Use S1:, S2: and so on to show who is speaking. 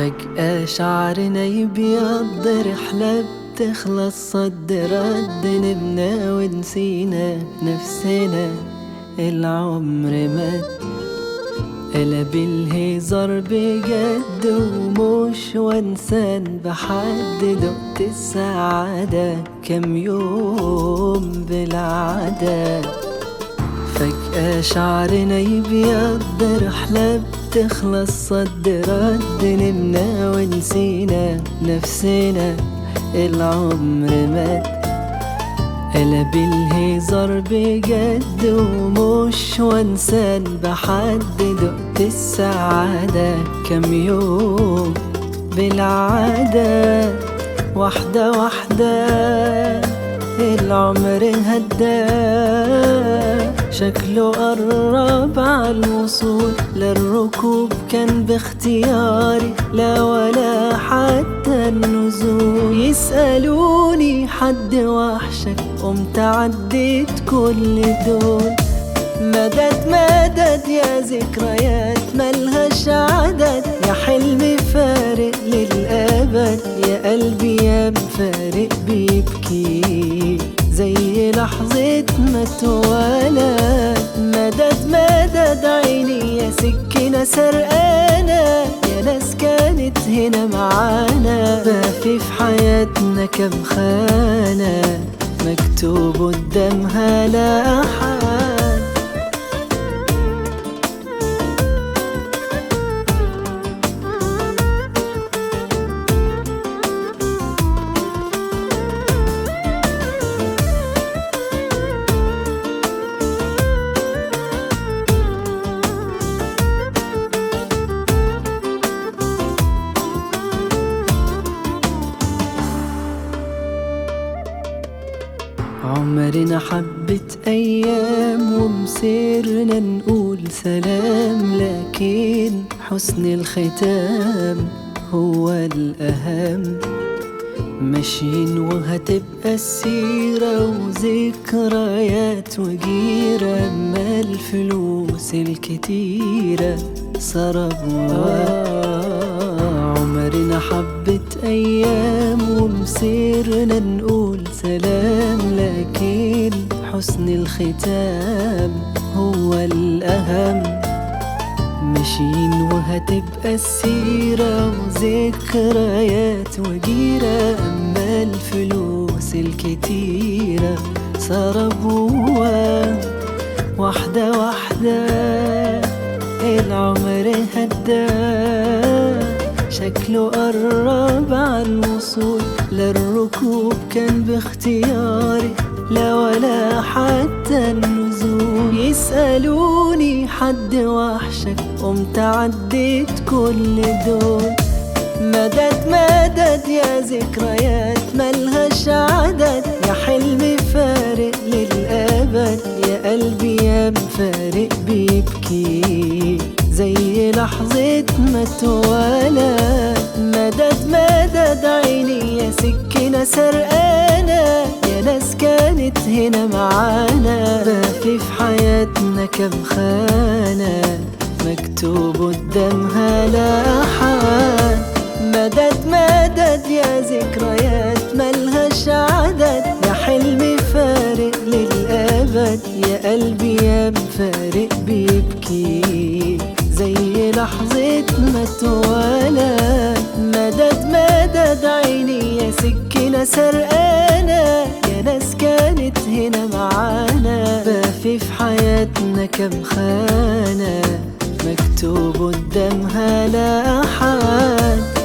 S1: فجأة شعرنا يبيض رحلة بتخلص صد رد نمنا ونسينا نفسنا العمر مد قلب الهزار بجد ومش وانسان بحد دقت السعادة كم يوم بالعادة فجأة شعرنا يبيض رحلة بتخلص صد رد نمنا ونسينا نفسنا العمر مد قلب الهزار بجد ومش وانسان بحد دقت السعادة كم يوم بالعادة واحدة واحدة العمر هدى شكله قرب على الوصول للركوب كان باختياري لا ولا حتى النزول يسألوني حد وحشك قمت عديت كل دول مدد مدد يا ذكريات ملهاش عدد يا حلمي فارق للأبد يا قلبي يا مفارق بيبكي زي لحظة ما اتولد مدد مدد عيني يا سكينة سرقانة يا ناس كانت هنا معانا بقى في حياتنا كم خانة مكتوب قدامها لا أحد عمرنا حبة أيام ومسيرنا نقول سلام لكن حسن الختام هو الأهم ماشيين وهتبقى السيرة وذكريات وجيرة أما الفلوس الكتيرة سرب عمرنا حبة أيام ومسيرنا نقول سلام لكن حسن الختام هو الأهم ماشيين وهتبقى السيرة وذكريات وجيرة أما الفلوس الكتيرة سربوا واحدة واحدة العمر هدى شكله قرب على الوصول للركوب كان باختياري لا ولا حتى النزول يسألوني حد وحشك قمت عديت كل دول مدد مدد يا ذكريات ملهاش عدد يا حلمي فارق للأبد يا قلبي يا مفارق بيبكي زي لحظة ما اتولد مدد مدد عيني يا سكينة سرقانة يا ناس كانت هنا معانا باقي في حياتنا كم خانة مكتوب قدامها لا أحد مدد مدد يا ذكريات ملهاش عدد يا حلمي فارق للأبد يا قلبي يا مفارق بيبكي زي لحظة ما اتولد مدد مدد عيني يا سكينة سرقانة يا ناس كانت هنا معانا باقي في حياتنا كم خانة مكتوب قدامها لا أحد